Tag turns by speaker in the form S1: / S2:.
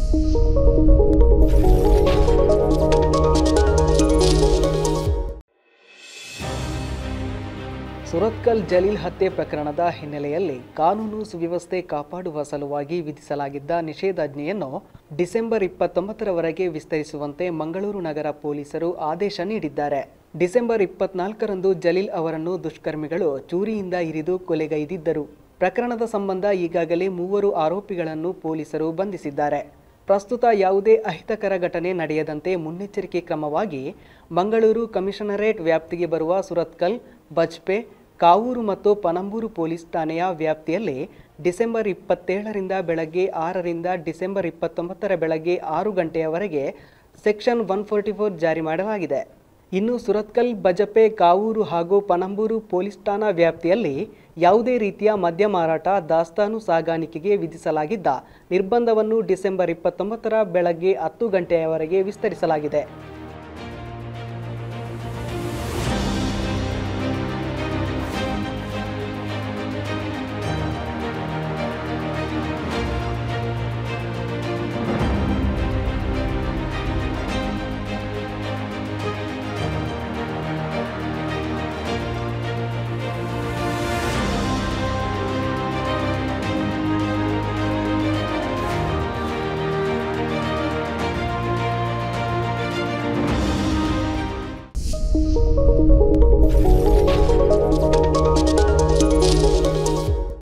S1: ಸುರತ್ಕಲ್ ಜಲೀಲ್ ಹತ್ಯೆ ಪ್ರಕರಣದ ಹಿನ್ನೆಲೆಯಲ್ಲಿ ಕಾನೂನು ಸುವ್ಯವಸ್ಥೆ ಕಾಪಾಡುವ ಸಲುವಾಗಿ ವಿಧಿಸಲಾಗಿದ್ದ ನಿಷೇಧಾಜ್ಞೆಯನ್ನು ಡಿಸೆಂಬರ್ ಇಪ್ಪತ್ತೊಂಬತ್ತರವರೆಗೆ ವಿಸ್ತರಿಸುವಂತೆ ಮಂಗಳೂರು ನಗರ ಪೊಲೀಸರು ಆದೇಶ ನೀಡಿದ್ದಾರೆ ಡಿಸೆಂಬರ್ ಇಪ್ಪತ್ನಾಲ್ಕರಂದು ಜಲೀಲ್ ಅವರನ್ನು ದುಷ್ಕರ್ಮಿಗಳು ಚೂರಿಯಿಂದ ಇರಿದು ಕೊಲೆಗೈದಿದ್ದರು ಪ್ರಕರಣದ ಸಂಬಂಧ ಈಗಾಗಲೇ ಮೂವರು ಆರೋಪಿಗಳನ್ನು ಪೊಲೀಸರು ಬಂಧಿಸಿದ್ದಾರೆ ಪ್ರಸ್ತುತ ಯಾವುದೇ ಅಹಿತಕರ ಘಟನೆ ನಡೆಯದಂತೆ ಮುನ್ನೆಚ್ಚರಿಕೆ ಕ್ರಮವಾಗಿ ಮಂಗಳೂರು ಕಮಿಷನರೇಟ್ ವ್ಯಾಪ್ತಿಗೆ ಬರುವ ಸುರತ್ಕಲ್ ಬಜ್ಪೆ ಕಾವೂರು ಮತ್ತು ಪನಂಬೂರು ಪೊಲೀಸ್ ಠಾಣೆಯ ವ್ಯಾಪ್ತಿಯಲ್ಲಿ ಡಿಸೆಂಬರ್ ಇಪ್ಪತ್ತೇಳರಿಂದ ಬೆಳಗ್ಗೆ ಆರರಿಂದ ಡಿಸೆಂಬರ್ ಇಪ್ಪತ್ತೊಂಬತ್ತರ ಬೆಳಗ್ಗೆ ಆರು ಗಂಟೆಯವರೆಗೆ ಸೆಕ್ಷನ್ ಒನ್ ಫೋರ್ಟಿ ಫೋರ್ ಜಾರಿ ಮಾಡಲಾಗಿದೆ ಇನ್ನು ಸುರತ್ಕಲ್ ಬಜಪೆ ಕಾವೂರು ಹಾಗೂ ಪನಂಬೂರು ಪೊಲೀಸ್ ಠಾಣಾ ವ್ಯಾಪ್ತಿಯಲ್ಲಿ ಯಾವುದೇ ರೀತಿಯ ಮದ್ಯ ಮಾರಾಟ ದಾಸ್ತಾನು ಸಾಗಾಣಿಕೆಗೆ ವಿಧಿಸಲಾಗಿದ್ದ ನಿರ್ಬಂಧವನ್ನು ಡಿಸೆಂಬರ್ ಇಪ್ಪತ್ತೊಂಬತ್ತರ ಬೆಳಗ್ಗೆ ಹತ್ತು ಗಂಟೆಯವರೆಗೆ ವಿಸ್ತರಿಸಲಾಗಿದೆ